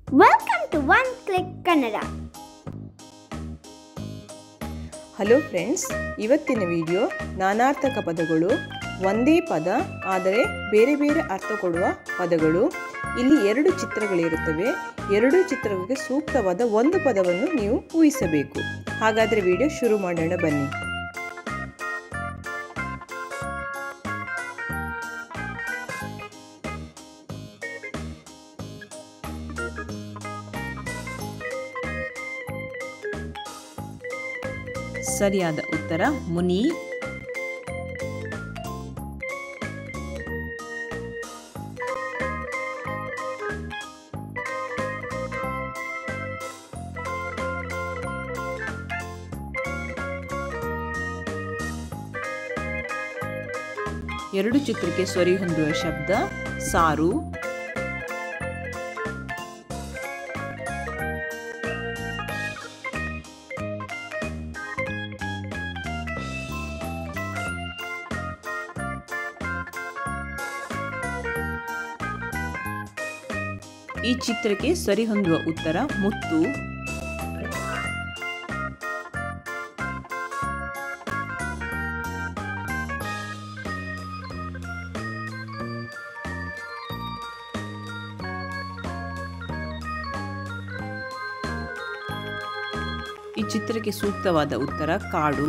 Welcome to One Click Kannada. Hello friends ಇವತ್ತಿನ video ನಾನಾರ್ಥಕ ಪದಗಳು ಒಂದೇ ಪದ ಆದರೆ ಬೇರೆ ಬೇರೆ ಅರ್ಥ ಕೊಡುವ ಪದಗಳು ಇಲ್ಲಿ ಎರಡು ಚಿತ್ರಗಳಿರುತ್ತವೆ ಎರಡು ಚಿತ್ರಗಳಿಗೆ ಸೂಕ್ತವಾದ ಒಂದು ಪದವನ್ನು ನೀವು ಊಹಿಸಬೇಕು ಹಾಗಾದರೆ ವಿಡಿಯೋ ಶುರು ಮಾಡೋಣ ಬನ್ನಿ ಸರಿಯಾದ ಉತ್ತರ ಮುನಿ ಎರಡು ಚಿತ್ರಕ್ಕೆ ಸ್ವರಿ ಹೊಂದುವ ಶಬ್ದ ಸಾರು ಈ ಚಿತ್ರಕ್ಕೆ ಸರಿ ಹೊಂದುವ ಉತ್ತರ ಮುತ್ತು ಈ ಚಿತ್ರಕ್ಕೆ ಸೂಕ್ತವಾದ ಉತ್ತರ ಕಾಡು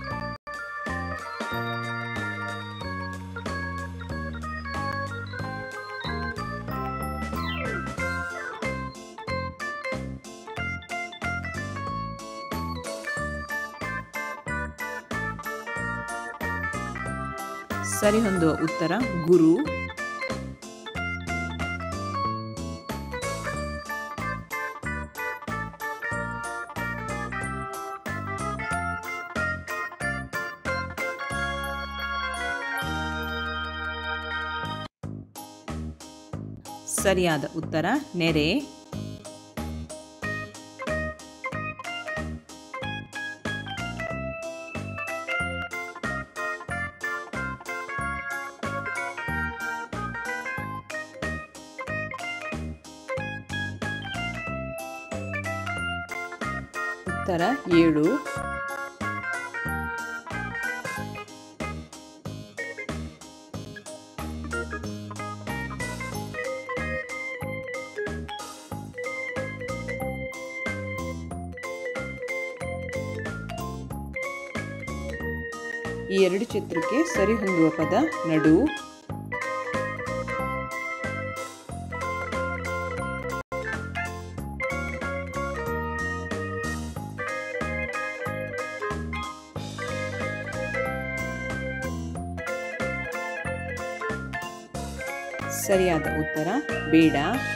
ಸರಿ ಹೊಂದುವ ಉತ್ತರ ಗುರು ಸರಿಯಾದ ಉತ್ತರ ನೆರೆ ಉತ್ತರ ಏಳು ಈ ಎರಡು ಚಿತ್ರಕ್ಕೆ ಸರಿ ಹೊಂದುವ ಪದ ನಡು ಸರಿಯಾದ ಉತ್ತರ ಬೇಡ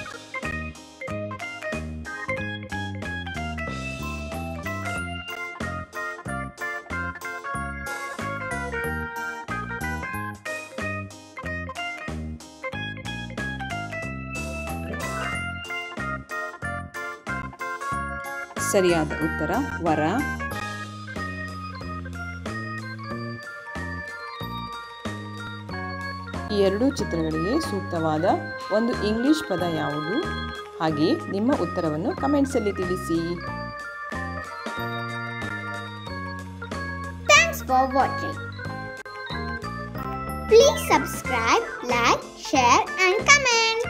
ಸರಿಯಾದ ಉತ್ತರ ವರ ಈ ಎರಡೂ ಚಿತ್ರಗಳಿಗೆ ಸೂಕ್ತವಾದ ಒಂದು ಇಂಗ್ಲಿಷ್ ಪದ ಯಾವುದು ಹಾಗೆ ನಿಮ್ಮ ಉತ್ತರವನ್ನು ಕಮೆಂಟ್ಸಲ್ಲಿ ತಿಳಿಸಿ Thanks for watching. Please subscribe, like, share, and comment.